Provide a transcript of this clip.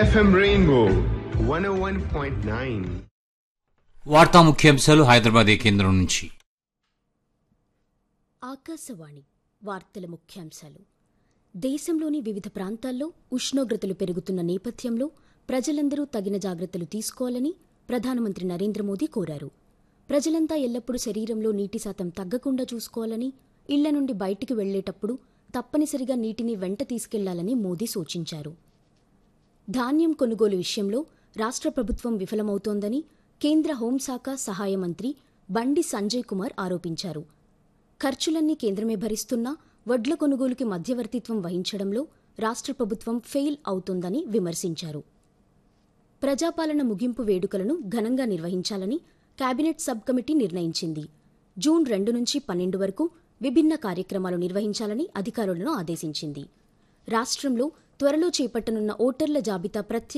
FM Rainbow 101.9. వార్తా ముఖ్యాంశాలు హైదరాబాద్ ఈ కేంద్రం నుంచి ఆకాశవాణి వార్తల ముఖ్యాంశాలు దేశంలోని వివిధ ప్రాంతాల్లో ఉష్ణోగ్రతలు పెరుగుతున్న నేపథ్యంలో ప్రజలందరూ తగిన జాగ్రత్తలు తీసుకోవాలని ప్రధానమంత్రి నరేంద్ర మోదీ కోరారు ప్రజలంతా ఎల్లప్పుడూ శరీరంలో నీటి శాతం తగ్గకుండా చూసుకోవాలని ఇళ్ల నుండి బయటికి వెళ్లేటప్పుడు తప్పనిసరిగా నీటిని వెంట తీసుకెళ్లాలని మోదీ సూచించారు ధాన్యం కొనుగోలు విషయంలో రాష్ట్ర ప్రభుత్వం విఫలమవుతోందని కేంద్ర హోంశాఖ సహాయ మంత్రి బండి సంజయ్ కుమార్ ఆరోపించారు ఖర్చులన్నీ కేంద్రమే భరిస్తున్నా వడ్ల కొనుగోలుకి మధ్యవర్తిత్వం వహించడంలో రాష్ట్ర ప్రభుత్వం ఫెయిల్ అవుతోందని విమర్శించారు ప్రజాపాలన ముగింపు వేడుకలను ఘనంగా నిర్వహించాలని కేబినెట్ సబ్ కమిటీ నిర్ణయించింది జూన్ రెండు నుంచి పన్నెండు వరకు విభిన్న కార్యక్రమాలు నిర్వహించాలని అధికారులను ఆదేశించింది రాష్ట్రంలో త్వరలో చేపట్టనున్న ఓటర్ల జాబితా ప్రత్యేక